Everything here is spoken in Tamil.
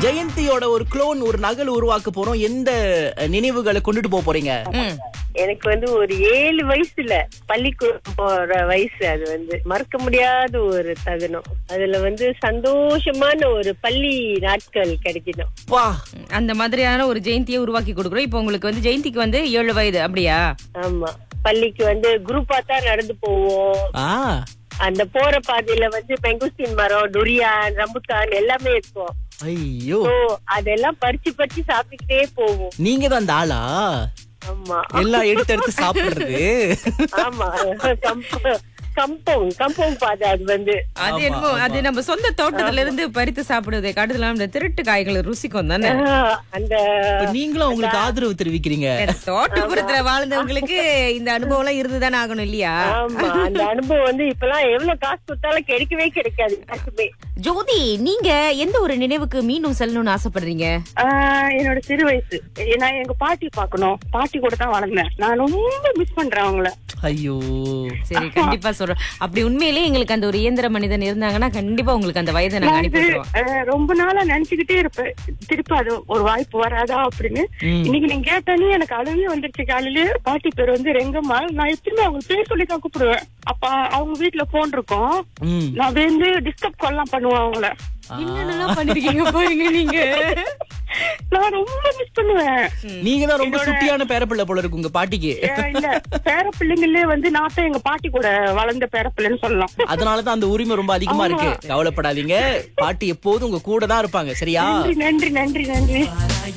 ஜெயந்தியோட ஒரு குளோன் ஒரு நகல் உருவாக்க போறோம் எந்த அஹ், நினைவுகளை கொண்டுட்டு போக போறீங்க ம். எனக்கு வந்து ஒரு ஏழு வயசுல பள்ளிக்கூடம் போற வயசு அது வந்து மறக்க முடியாத ஒரு தருணம் அதுல வந்து சந்தோஷமான ஒரு பள்ளி நாட்கள் கிடைக்கணும் வா அந்த மாதிரியான ஒரு ஜெயந்தியை உருவாக்கி கொடுக்குறோம் இப்போ உங்களுக்கு வந்து ஜெயந்திக்கு வந்து ஏழு வயது அப்படியா ஆமா பள்ளிக்கு வந்து குரூப்பா தான் நடந்து போவோம் ஆ அந்த போற பாதையில வந்து பெங்குஸ்டின் மரம் டுரியான் ரம்புட்டான் எல்லாமே இருக்கும் ஐயோ ஓ அதெல்லாம் பறிச்சு பறிச்சு சாப்பிட்டுக்கிட்டே போவோம் நீங்க தான் அந்த ஆளா ஆமா எல்லாம் எடுத்து எடுத்து சாப்பிடுறது ஆமா கம்ப- கம்பம் கம்பம் பாதை அது வந்து அது ஆமா, என்னமோ அது ஆமா. நம்ம சொந்த தோட்டத்துல இருந்து பறித்து சாப்பிடுவதை காட்டுதலாம் இந்த திருட்டு காய்கள் ருசிக்கும் தானே ஆஹ், அந்த இப்ப நீங்களும் உங்களுக்கு ஆதரவு தெரிவிக்கிறீங்க தோட்டப்புறத்துல வாழ்ந்தவங்களுக்கு இந்த அனுபவம் எல்லாம் இருந்துதானே ஆகணும் இல்லையா ஆமா அந்த அனுபவம் வந்து இப்பெல்லாம் எவ்வளவு காசு கொடுத்தாலும் கிடைக்கவே கிடைக்காது யாருக்குமே ஜோதி நீங்க எந்த ஒரு நினைவுக்கு மீண்டும் செல்லணும்னு ஆசைப்படுறீங்க ஆஹ் என்னோட சிறு வயசு நான் எங்க பாட்டி பார்க்கணும் பாட்டி கூட தான் வளர்ந்தேன் நான் ரொம்ப மிஸ் பண்றேன் அவங்கள ஐயோ சரி கண்டிப்பா சொல்றேன் அப்படி உண்மையிலேயே எங்களுக்கு அந்த ஒரு இயந்திர மனிதன் இருந்தாங்கன்னா கண்டிப்பா உங்களுக்கு அந்த வயதை நாங்க நான் அனுப்பி இது விட்டுருவோம் ஆஹ் ரொம்ப நாளா நினைச்சுக்கிட்டே இருப்பேன் திருப்பி அது ஒரு வாய்ப்பு வராதா அப்படின்னு ம். இன்னைக்கு நீங்க கேட்டானே எனக்கு அழுவே வந்துருச்சு காலையில பாட்டி பேர் வந்து ரெங்கம்மா நான் எப்பயுமே அவங்க பேர் சொல்லி தான் கூப்பிடுவேன் அப்ப அவங்க வீட்டுல போன் இருக்கும் ம் நான் வந்து டிஸ்டர்ப் கொல்லாம் பண்ணுவேன் அவங்கள என்னென்னலாம் பண்ணிருக்கீங்க பாருங்க நீங்க நான் ரொம்ப மிஸ் பண்ணுவேன் நீங்க தான் ரொம்ப சுட்டியான பேரப்பிள்ளை போல இருக்கு உங்க பாட்டிக்கு ஏன் இல்ல பேர பிள்ளைங்களே வந்து நான் தான் எங்க பாட்டி கூட வளர்ந்த பேர பிள்ளைன்னு சொல்லலாம் அதனாலதான் அந்த உரிமை ரொம்ப அதிகமா இருக்கு கவலைப்படாதீங்க பாட்டி எப்போதும் உங்க கூட தான் இருப்பாங்க சரியா நன்றி நன்றி நன்றி நன்றி